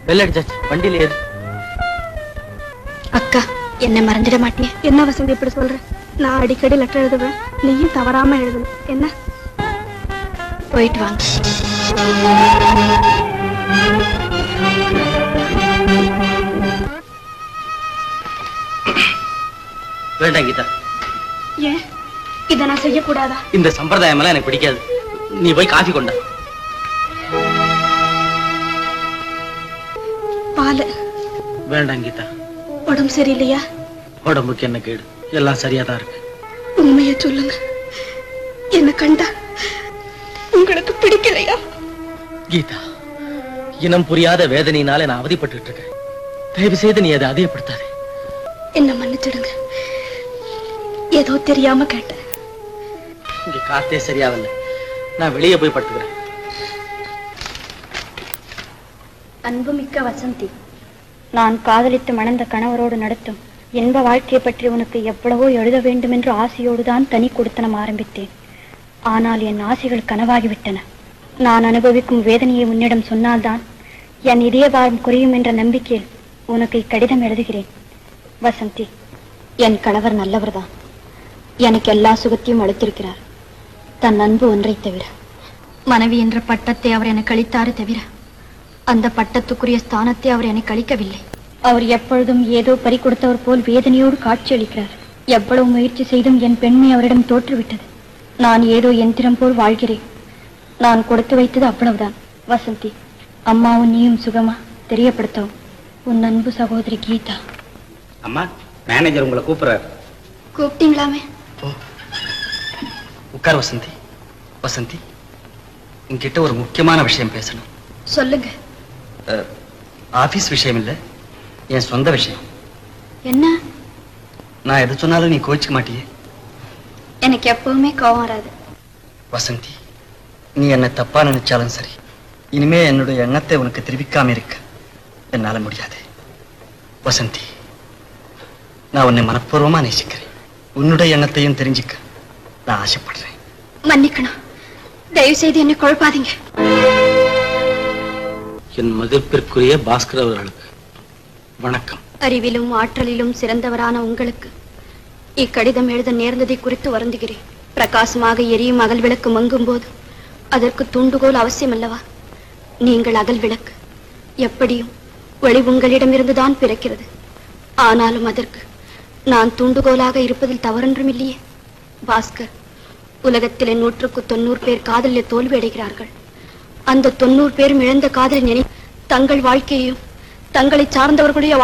bell அடிச்சாச்சு வண்டியில ஏறு அக்கா என்ன மறந்துட மாட்டியே என்ன வசந்தி இப்படி சொல்ற நான் அடிக்கடி லெட்டர் எழுதுவேன் நீயும் தவறாம எழுதணும் என்ன போயிட்டு வாங்க வேண்டாம் கீதா ஏன் இதை நான் செய்யக்கூடாதா இந்த சம்பிரதாயம் எல்லாம் எனக்கு பிடிக்காது நீ போய் காஃபி கொண்டா பால் வேண்டாம் கீதா உடம்பு சரியில்லையா உடம்புக்கு என்ன கேடு எல்லாம் சரியா தான் இருக்கு உண்மையை சொல்லுங்க என்ன கண்டா உங்களுக்கு பிடிக்கலையா கீதா இனம் புரியாத வேதனையினால நான் அவதிப்பட்டு இருக்கேன் தயவு செய்து நீ அதை அதிகப்படுத்தாதே என்ன மன்னிச்சிடுங்க ஏதோ தெரியாம கேட்டேன் இங்க காத்தே சரியாவில்லை நான் வெளியே போய் படுத்துக்கிறேன் அன்புமிக்க வசந்தி நான் காதலித்து மணந்த கணவரோடு நடத்தும் இன்ப வாழ்க்கையை பற்றி உனக்கு எவ்வளவோ எழுத வேண்டும் என்று ஆசையோடு தான் தனி கொடுத்தனம் ஆரம்பித்தேன் ஆனால் என் ஆசைகள் கனவாகிவிட்டன நான் அனுபவிக்கும் வேதனையை உன்னிடம் சொன்னால்தான் என் இதயபாரம் குறையும் என்ற நம்பிக்கையில் உனக்கு இக்கடிதம் எழுதுகிறேன் வசந்தி என் கணவர் நல்லவர்தான் எனக்கு எல்லா சுகத்தையும் அளித்திருக்கிறார் தன் அன்பு ஒன்றை தவிர மனைவி என்ற பட்டத்தை அவர் எனக்கு அளித்தாரே தவிர அந்த பட்டத்துக்குரிய ஸ்தானத்தை அவர் எனக்கு அளிக்கவில்லை அவர் எப்பொழுதும் ஏதோ பறி கொடுத்தவர் போல் வேதனையோடு காட்சியளிக்கிறார் எவ்வளவு முயற்சி செய்தும் என் பெண்மை அவரிடம் தோற்றுவிட்டது நான் ஏதோ எந்திரம் போல் வாழ்கிறேன் நான் கொடுத்து வைத்தது அவ்வளவுதான் வசந்தி அம்மாவும் நீயும் சுகமா தெரியப்படுத்தவும் உன் அன்பு சகோதரி கீதா அம்மா மேனேஜர் உங்களை கூப்பிடுறாரு கூப்பிட்டீங்களாமே உட்கார் வசந்தி வசந்தி உன்கிட்ட ஒரு முக்கியமான விஷயம் பேசணும் சொல்லுங்க அஹ், ஆபீஸ் விஷயம் இல்ல என் சொந்த விஷயம் என்ன நான் எது சொன்னாலும் நீ கோச்சிக்க மாட்டியே எனக்கு எப்பவுமே கோவம் வராது வசந்தி நீ என்ன தப்பா நினைச்சாலும் சரி இனிமே என்னுடைய எண்ணத்தை உனக்கு தெரிவிக்காம இருக்க என்னால முடியாது வசந்தி நான் உன்னை மனப்பூர்வமா நேசிக்கிறேன் உன்னுடைய எண்ணத்தையும் தெரிஞ்சுக்க நான் ஆசைப்படுறேன் மன்னிக்கணும் தயவு செய்து என்னை குழப்பாதீங்க என் மதிப்பிற்குரிய பாஸ்கர் அவர்களுக்கு வணக்கம் அறிவிலும் ஆற்றலிலும் சிறந்தவரான உங்களுக்கு இக்கடிதம் எழுத நேர்ந்ததை குறித்து வருந்துகிறேன் பிரகாசமாக எரியும் அகல் விளக்கு மங்கும் போது அதற்கு தூண்டுகோல் அவசியம் அல்லவா நீங்கள் அகல் விளக்கு எப்படியும் ஒளி உங்களிடமிருந்துதான் பிறக்கிறது ஆனாலும் அதற்கு நான் தூண்டுகோலாக இருப்பதில் தவறொன்றும் இல்லையே பாஸ்கர் உலகத்திலே நூற்றுக்கு தொண்ணூறு பேர் காதலில் தோல்வி அடைகிறார்கள் அந்த தொண்ணூறு பேரும் இழந்த காதலை நினை தங்கள் வாழ்க்கையையும் தங்களை சார்ந்தவர்களுடைய